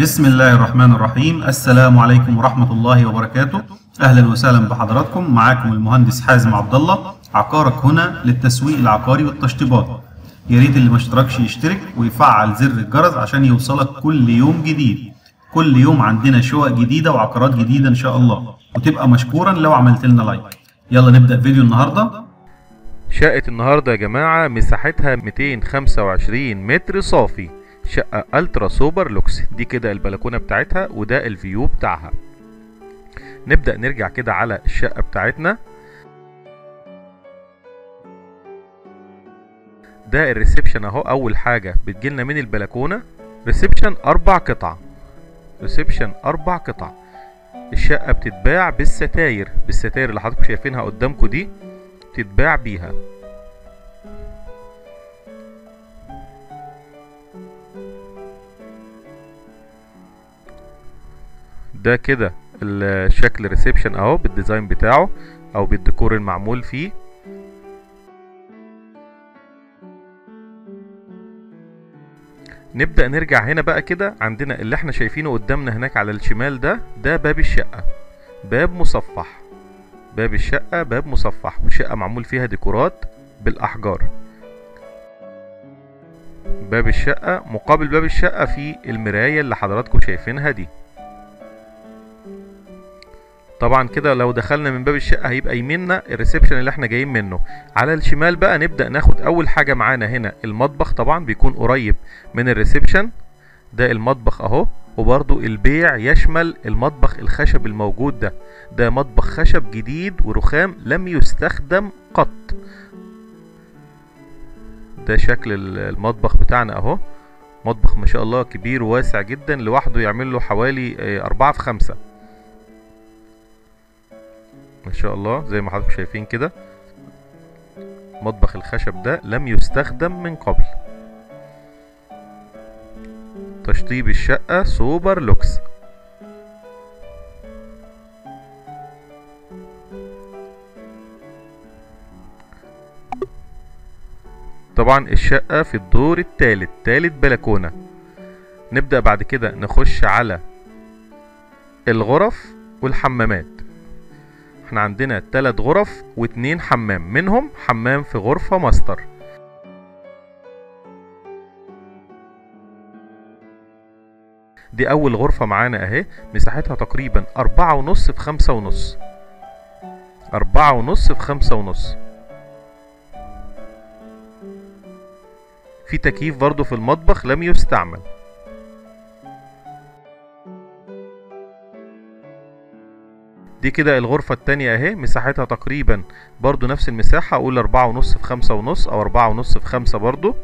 بسم الله الرحمن الرحيم السلام عليكم ورحمة الله وبركاته أهلا وسهلا بحضراتكم معاكم المهندس حازم عبد الله عقارك هنا للتسويق العقاري والتشطيبات يا ريت اللي ما اشتركش يشترك ويفعل زر الجرس عشان يوصلك كل يوم جديد كل يوم عندنا شقق جديدة وعقارات جديدة إن شاء الله وتبقى مشكورا لو عملت لنا لايك يلا نبدأ فيديو النهاردة شقة النهاردة يا جماعة مساحتها 225 متر صافي شقة الترا سوبر لوكس دي كده البلكونة بتاعتها وده الفيو بتاعها نبدأ نرجع كده على الشقة بتاعتنا ده الريسبشن اهو اول حاجة بتجيلنا من البلكونة ريسبشن اربع قطع ريسبشن اربع قطع الشقة بتتباع بالستاير بالستاير اللي حضراتكم شايفينها قدامكم دي تتباع بيها ده كده الشكل ريسبشن اهو بالديزاين بتاعه او بالديكور المعمول فيه نبدأ نرجع هنا بقى كده عندنا اللي احنا شايفينه قدامنا هناك على الشمال ده ده باب الشقة باب مصفح باب الشقة باب مصفح والشقة معمول فيها ديكورات بالأحجار باب الشقة مقابل باب الشقة في المراية اللي حضراتكم شايفينها دي طبعا كده لو دخلنا من باب الشقة هيبقى يميننا الريسبشن اللي احنا جايين منه على الشمال بقى نبدأ ناخد أول حاجة معانا هنا المطبخ طبعا بيكون قريب من الريسبشن ده المطبخ اهو وبرضو البيع يشمل المطبخ الخشب الموجود ده ده مطبخ خشب جديد ورخام لم يستخدم قط ده شكل المطبخ بتاعنا اهو مطبخ ما شاء الله كبير وواسع جدا لوحده يعمل له حوالي أربعة في خمسة ما شاء الله زي ما حضراتكم شايفين كده مطبخ الخشب ده لم يستخدم من قبل تشطيب الشقة سوبر لوكس طبعا الشقة في الدور التالت تالت بلكونة نبدأ بعد كده نخش على الغرف والحمامات احنا عندنا تلات غرف واتنين حمام منهم حمام في غرفة ماستر دي اول غرفة معانا اهي مساحتها تقريبا اربعة ونص في خمسة ونص اربعة ونص في خمسة ونص في تكييف برضو في المطبخ لم يستعمل دي كده الغرفة التانية اهي مساحتها تقريبا برضو نفس المساحة اقول اربعة ونص في خمسة ونص او اربعة ونص في خمسة برضو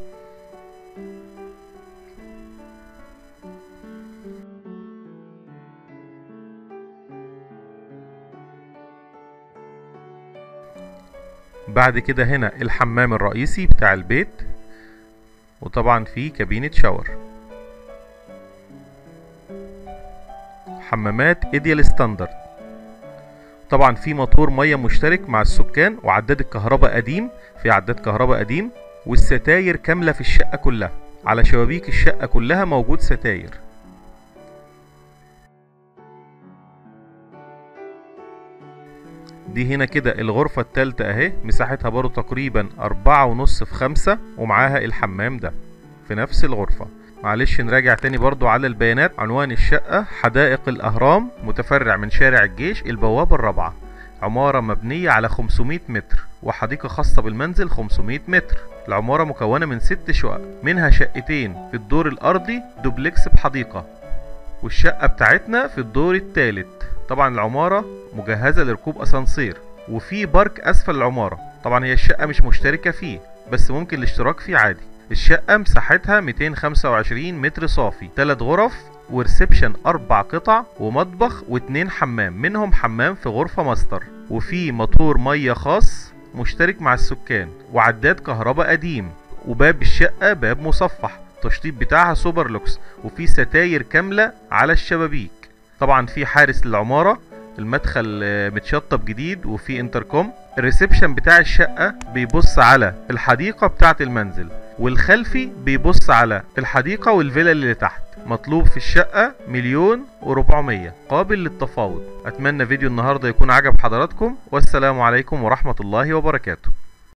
بعد كده هنا الحمام الرئيسي بتاع البيت وطبعا في كابينة شاور حمامات ايديال ستاندرد طبعا في موتور ميه مشترك مع السكان وعداد الكهرباء قديم في عداد كهرباء قديم والستاير كاملة في الشقة كلها على شبابيك الشقة كلها موجود ستاير دي هنا كده الغرفة التالتة اهي مساحتها برضو تقريبا أربعة ونص في خمسة ومعاها الحمام ده في نفس الغرفة معلش نراجع تاني برضو على البيانات عنوان الشقة حدائق الأهرام متفرع من شارع الجيش البوابة الرابعة عمارة مبنية على 500 متر وحديقة خاصة بالمنزل 500 متر العمارة مكونة من ست شقق منها شقتين في الدور الأرضي دوبلكس بحديقة والشقة بتاعتنا في الدور الثالث طبعا العمارة مجهزة لركوب أسانسير وفي بارك أسفل العمارة طبعا هي الشقة مش مشتركة فيه بس ممكن الاشتراك فيه عادي الشقة مساحتها 225 متر صافي 3 غرف وريسبشن أربع قطع ومطبخ واتنين حمام منهم حمام في غرفة ماستر وفي موتور مية خاص مشترك مع السكان وعداد كهرباء قديم وباب الشقة باب مصفح التشطيب بتاعها سوبر لوكس وفي ستاير كاملة على الشبابيك طبعا في حارس للعمارة المدخل متشطب جديد وفي انتركوم الريسبشن بتاع الشقة بيبص على الحديقة بتاعة المنزل والخلفي بيبص على الحديقة والفيلا اللي تحت مطلوب في الشقة مليون وربعمية قابل للتفاوض أتمنى فيديو النهاردة يكون عجب حضراتكم والسلام عليكم ورحمة الله وبركاته